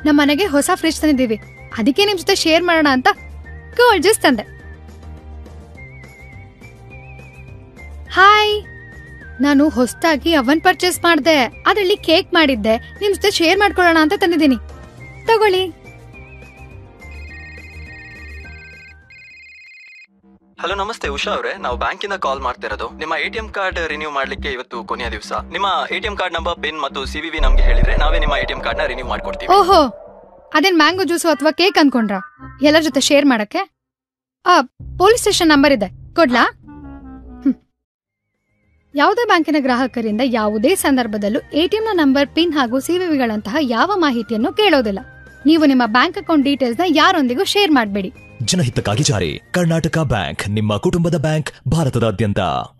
ನಮ್ಮ ಮನೆಗೆ ಹೊಸ ಫ್ರಿಜ್ ತಂದಿದ್ದೀವಿ ಅದಕ್ಕೆ ನಿಮ್ ಜೊತೆ ಶೇರ್ ಮಾಡೋಣ ಅಂತ ಕೋಲ್ಡ್ ಜ್ಯೂಸ್ ತಂದೆ ಹಾಯ್ ನಾನು ಹೊಸದಾಗಿ ಅವನ್ ಪರ್ಚೇಸ್ ಮಾಡ್ದೆ ಅದ್ರಲ್ಲಿ ಕೇಕ್ ಮಾಡಿದ್ದೆ ನಿಮ್ ಜೊತೆ ಶೇರ್ ಮಾಡ್ಕೊಳ್ಳೋಣ ಅಂತ ತಂದಿದ್ದೀನಿ ತಗೊಳ್ಳಿ ಹಲೋ ನಮಸ್ತೆ ಉಷಾ ಅವರೇ ನಾವು ಬ್ಯಾಂಕಿಂದ ಕಾಲ್ ಮಾಡ್ತಿರೋದು ನಿಮ್ಮ ಎಟಿಎಂ ಕಾರ್ಡ್ ರಿನ್ಯೂ ಮಾಡ್ಲಿಕ್ಕೆ ಇವತ್ತು ಕೊನೆಯ ದಿವಸ ನಿಮ್ಮ ಎಟಿಎಂ ಕಾರ್ಡ್ ನಂಬರ್ ಪಿನ್ ಮತ್ತು ಸಿವಿವಿ ನಮ್ಗೆ ಹೇಳಿದ್ರೆ ನಾವೇ ನಿಮ್ಮ ಎಟಿಎಂ ಕಾರ್ಡ್ ನ ರಿನ್ಯೂ ಮಾಡ್ಕೊಡ್ತೀವಿ ಓಹೋ ಅದೇನ್ ಮ್ಯಾಂಗೋ ಜ್ಯೂಸು ಅಥವಾ ಕೇಕ್ ಅನ್ಕೊಂಡ್ರ ಎಲ್ಲರ ಜೊತೆ ಶೇರ್ ಮಾಡಕ್ಕೆ ಆ ಪೊಲೀಸ್ ಸ್ಟೇಷನ್ ನಂಬರ್ ಇದೆ ಕೊಡ್ಲಾ ಹ್ಮ್. ಯಾವುದೇ ಬ್ಯಾಂಕಿನ ಗ್ರಾಹಕರಿಂದ ಯಾವುದೇ ಸಂದರ್ಭದಲ್ಲೂ ಎಟಿಎಂನ ನಂಬರ್ ಪಿನ್ ಹಾಗೂ ಸಿವಿವಿಗಳಂತಹ ಯಾವ ಮಾಹಿತಿಯನ್ನು ಕೇಳೋದಿಲ್ಲ ನೀವು ನಿಮ್ಮ ಬ್ಯಾಂಕ್ ಅಕೌಂಟ್ ಡೀಟೇಲ್ಸ್ನ ಯಾರೊಂದಿಗೂ ಶೇರ್ ಮಾಡಬೇಡಿ ಜನಹಿತಕ್ಕಾಗಿ ಜಾರಿ ಕರ್ನಾಟಕ ಬ್ಯಾಂಕ್ ನಿಮ್ಮ ಕುಟುಂಬದ ಬ್ಯಾಂಕ್ ಭಾರತದಾದ್ಯಂತ